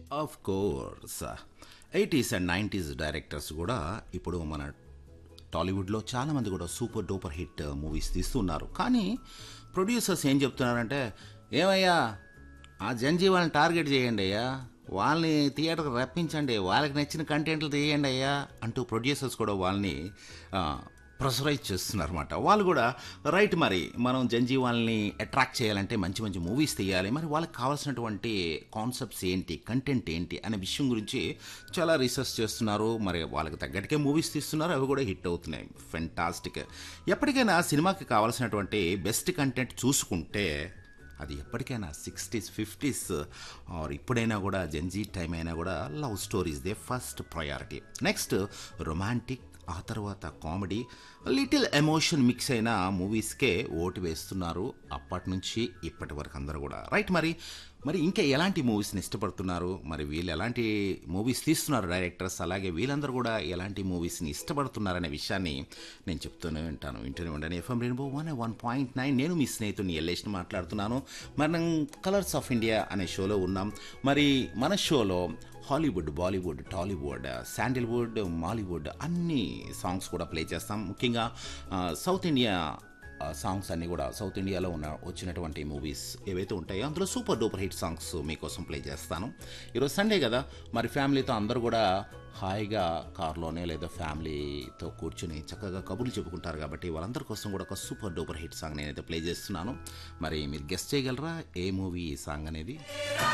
of course eighties and nineties directors కూడా ఇప్పుడు మన టాలీవుడ్లో చాలామంది కూడా సూపర్ డూపర్ హిట్ మూవీస్ తీస్తున్నారు కానీ ప్రొడ్యూసర్స్ ఏం చెప్తున్నారంటే ఏమయ్యా ఆ జంజీవాళ్ళని టార్గెట్ చేయండి అయ్యా వాళ్ళని థియేటర్కి రప్పించండి వాళ్ళకి నచ్చిన కంటెంట్లు తీయండి అయ్యా అంటూ ప్రొడ్యూసర్స్ కూడా వాళ్ళని ప్రెషరైజ్ చేస్తున్నారు అనమాట వాళ్ళు కూడా రైట్ మరి మనం జంజీవాల్ని అట్రాక్ట్ చేయాలంటే మంచి మంచి మూవీస్ తీయాలి మరి వాళ్ళకి కావాల్సినటువంటి కాన్సెప్ట్స్ ఏంటి కంటెంట్ ఏంటి అనే విషయం గురించి చాలా రీసెర్చ్ చేస్తున్నారు మరి వాళ్ళకి తగ్గట్టుకే మూవీస్ తీస్తున్నారు అవి కూడా హిట్ అవుతున్నాయి ఫెంటాస్టిక్ ఎప్పటికైనా సినిమాకి కావాల్సినటువంటి బెస్ట్ కంటెంట్ చూసుకుంటే అది ఎప్పటికైనా సిక్స్టీస్ ఫిఫ్టీస్ ఆర్ ఇప్పుడైనా కూడా జెన్జీ టైం అయినా కూడా లవ్ స్టోరీస్ దే ఫస్ట్ ప్రయారిటీ నెక్స్ట్ రొమాంటిక్ ఆ తర్వాత కామెడీ లిటిల్ ఎమోషన్ మిక్స్ అయిన మూవీస్కే ఓటు వేస్తున్నారు అప్పటి నుంచి ఇప్పటి వరకు అందరూ కూడా రైట్ మరి మరి ఇంకా ఎలాంటి మూవీస్ని ఇష్టపడుతున్నారు మరి వీళ్ళు ఎలాంటి మూవీస్ తీస్తున్నారు డైరెక్టర్స్ అలాగే వీళ్ళందరూ కూడా ఎలాంటి మూవీస్ని ఇష్టపడుతున్నారనే విషయాన్ని నేను చెప్తూనే ఉంటాను వింటూనే ఉండండి FM rainbow one one point nine నేను మీ స్నేహితుని ఎల్లేష్ని మాట్లాడుతున్నాను మనం కలర్స్ ఆఫ్ ఇండియా అనే షోలో ఉన్నాం మరి మన షోలో Hollywood Bollywood Tollywood Sandalwood Mollywood అన్ని సాంగ్స్ కూడా ప్లే చేస్తాం ముఖ్యంగా ఆ, సౌత్ ఇండియా ఆ, సాంగ్స్ అన్నీ కూడా సౌత్ ఇండియాలో ఉన్న వచ్చినటువంటి మూవీస్ ఏవైతే ఉంటాయో అందులో సూపర్ డూపర్ హిట్ సాంగ్స్ మీకోసం ప్లే చేస్తాను ఈరోజు సండే కదా మరి ఫ్యామిలీతో అందరూ కూడా హాయిగా కార్లోనే లేదా ఫ్యామిలీతో కూర్చుని చక్కగా కబుర్లు చెప్పుకుంటారు కాబట్టి వాళ్ళందరి కోసం కూడా ఒక సూపర్ డూపర్ హిట్ సాంగ్ నేనైతే ప్లే చేస్తున్నాను మరి మీరు గెస్ట్ చేయగలరా ఏ మూవీ ఈ సాంగ్ అనేది